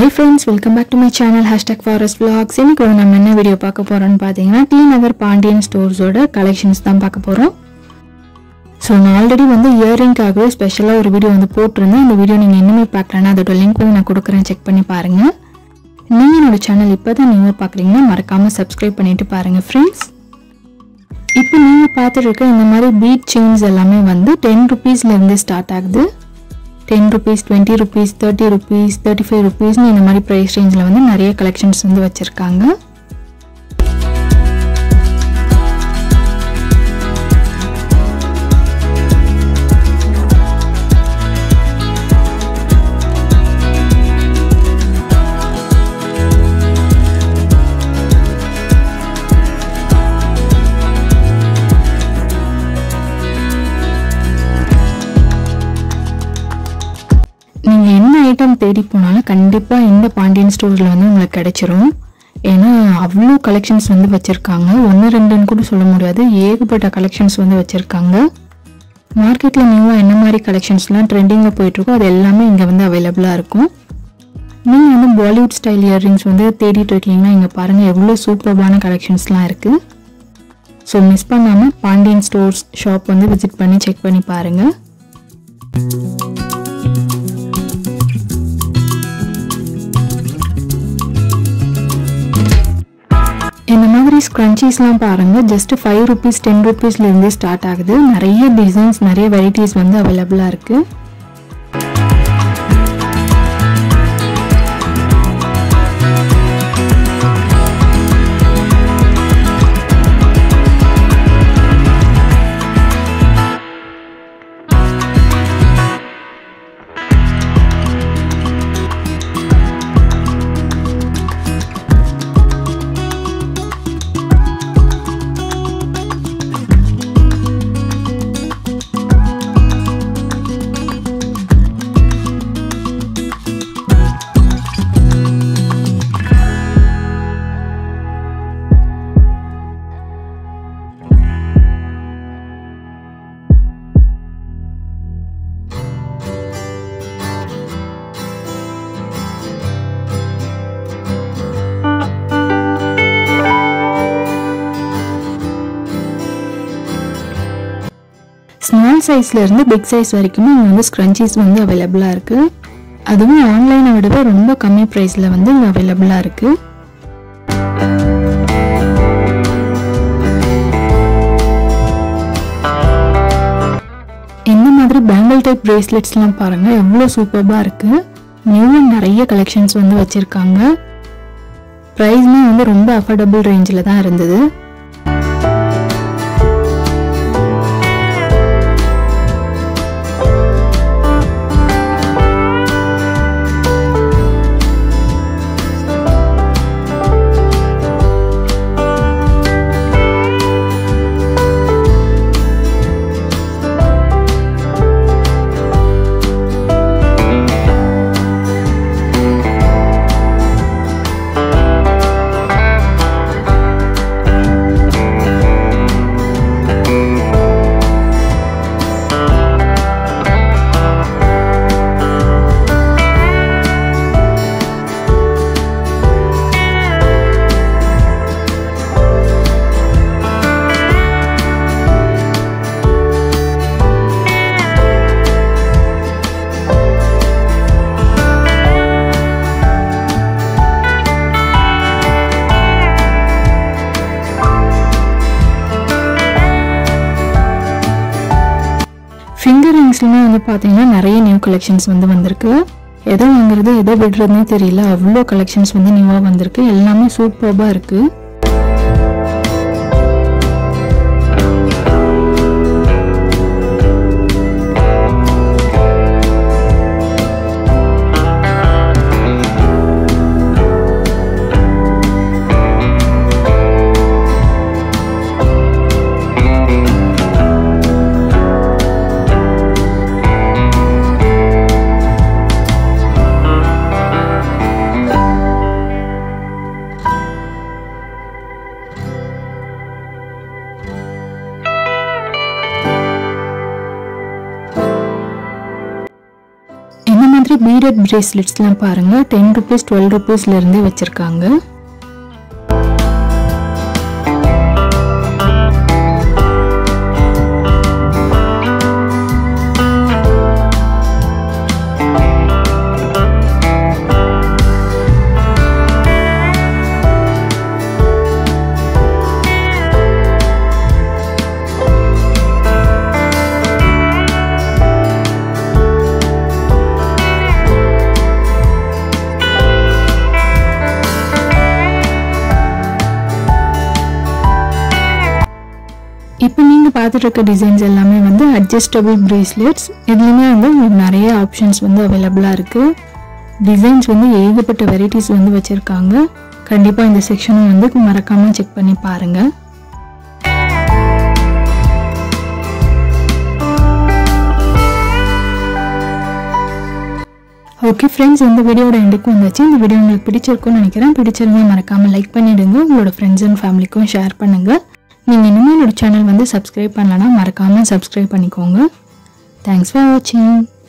hi friends welcome back to my channel hashtag forest vlogs இன்னைக்கு ஒரு நம்ம என்ன வீடியோ பார்க்க போகிறோம்னு பார்த்தீங்கன்னா டி நகர் பாண்டியன் ஸ்டோர்ஸோட கலெக்ஷன்ஸ் தான் பார்க்க போகிறோம் ஸோ நான் ஆல்ரெடி வந்து இயரிங்காகவே ஸ்பெஷலாக ஒரு வீடியோ வந்து போட்டிருந்தேன் இந்த வீடியோ நீங்கள் இன்னுமே பார்க்கலன்னா அதோட லிங்க் வந்து நான் கொடுக்குறேன் செக் பண்ணி பாருங்கள் நீங்கள் என்னோட சேனல் இப்போ தான் நீங்கள் பார்க்குறீங்கன்னா மறக்காமல் சப்ஸ்கிரைப் பண்ணிட்டு பாருங்கள் ஃப்ரெண்ட்ஸ் இப்போ நீங்கள் பார்த்துட்டு இருக்க இந்த மாதிரி பீட் செயின்ஸ் எல்லாமே வந்து டென் ருபீஸ்லேருந்து ஸ்டார்ட் ஆகுது ten rupees twenty rupees thirty rupees thirty five ருபீஸ்னு இந்த மாதிரி ப்ரைஸ் ரேஞ்சில் வந்து நிறைய கலெக்ஷன்ஸ் வந்து வச்சுருக்காங்க நீங்கள் என்ன ஐட்டம் தேடி போனாலும் கண்டிப்பாக இந்த பாண்டியன் ஸ்டோரில் வந்து உங்களுக்கு கிடைச்சிரும் ஏன்னா அவ்வளோ கலெக்ஷன்ஸ் வந்து வச்சுருக்காங்க ஒன்று ரெண்டுன்னு கூட சொல்ல முடியாது ஏகப்பட்ட கலெக்ஷன்ஸ் வந்து வச்சுருக்காங்க மார்க்கெட்டில் நியூவாக என்ன மாதிரி கலெக்ஷன்ஸ்லாம் ட்ரெண்டிங்கில் போயிட்டுருக்கோ அது எல்லாமே இங்கே வந்து அவைலபிளாக இருக்கும் நீங்கள் வந்து பாலிவுட் ஸ்டைல் இயர்ரிங்ஸ் வந்து தேடிட்டு இருக்கீங்கன்னா இங்கே பாருங்கள் எவ்வளோ சூப்பர்பான கலெக்ஷன்ஸ்லாம் இருக்குது ஸோ மிஸ் பண்ணாமல் பாண்டியன் ஸ்டோர்ஸ் ஷாப் வந்து விசிட் பண்ணி செக் பண்ணி பாருங்கள் இந்த மாதிரி ஸ்க்ரன்ச்சீஸ்லாம் பாருங்கள் ஜஸ்ட் ஃபைவ் ருபீஸ் டென் ருபீஸ்லேருந்தே ஸ்டார்ட் ஆகுது நிறைய டிசைன்ஸ் நிறைய வெரைட்டிஸ் வந்து அவைலபிளாக இருக்குது ஸ்மால் சைஸ்லேருந்து பிக் சைஸ் வரைக்குமே இங்கே வந்து ஸ்க்ரன்ச்சீஸ் வந்து அவைலபிளாக இருக்குது அதுவும் ஆன்லைனை விடவே ரொம்ப கம்மி ப்ரைஸில் வந்து இங்கே அவைலபிளாக இருக்குது இந்த மாதிரி பேங்கிள் டைப் பிரேஸ்லெட்ஸ்லாம் பாருங்கள் எவ்வளோ சூப்பர்பாக இருக்குது நியூவாக நிறைய கலெக்ஷன்ஸ் வந்து வச்சுருக்காங்க ப்ரைஸுமே வந்து ரொம்ப அஃபோர்டபுள் ரேஞ்சில் தான் இருந்தது ஃபிங்கர் ரிங்ஸ்லுமே வந்து பார்த்தீங்கன்னா நிறைய நியூ கலெக்ஷன்ஸ் வந்து வந்திருக்கு எதோ வாங்குறது எதோ விடுறதுனே தெரியல அவ்வளோ கலெக்ஷன்ஸ் வந்து நியூவாக வந்திருக்கு எல்லாமே சூப்பர்பாக இருக்குது பீடட் பிரேஸ்லெட்ஸ்லாம் பாருங்கள் டென் ருபீஸ் டுவெல் ருபீஸ்லேருந்தே வச்சுருக்காங்க இப்போ நீங்கள் பார்த்துட்டு இருக்க டிசைன்ஸ் எல்லாமே வந்து அட்ஜஸ்டபிள் பிரேஸ்லெட்ஸ் இதுலேயுமே வந்து உங்களுக்கு நிறைய ஆப்ஷன்ஸ் வந்து அவைலபிளாக இருக்குது டிசைன்ஸ் வந்து ஏகப்பட்ட வெரைட்டிஸ் வந்து வச்சுருக்காங்க கண்டிப்பாக இந்த செக்ஷனும் வந்து மறக்காமல் செக் பண்ணி பாருங்கள் ஓகே ஃப்ரெண்ட்ஸ் இந்த வீடியோட எண்டுக்கு வந்தாச்சு இந்த வீடியோ உங்களுக்கு பிடிச்சிருக்கும்னு நினைக்கிறேன் பிடிச்சிருந்தா மறக்காமல் லைக் பண்ணிவிடுங்க உங்களோட ஃப்ரெண்ட்ஸ் அண்ட் ஃபேமிலிக்கும் ஷேர் பண்ணுங்கள் நீங்கள் இனிமேல் என்னோட சேனல் வந்து சப்ஸ்கிரைப் பண்ணலன்னா மறக்காமல் சப்ஸ்கிரைப் பண்ணிக்கோங்க தேங்க்ஸ் ஃபார் வாட்சிங்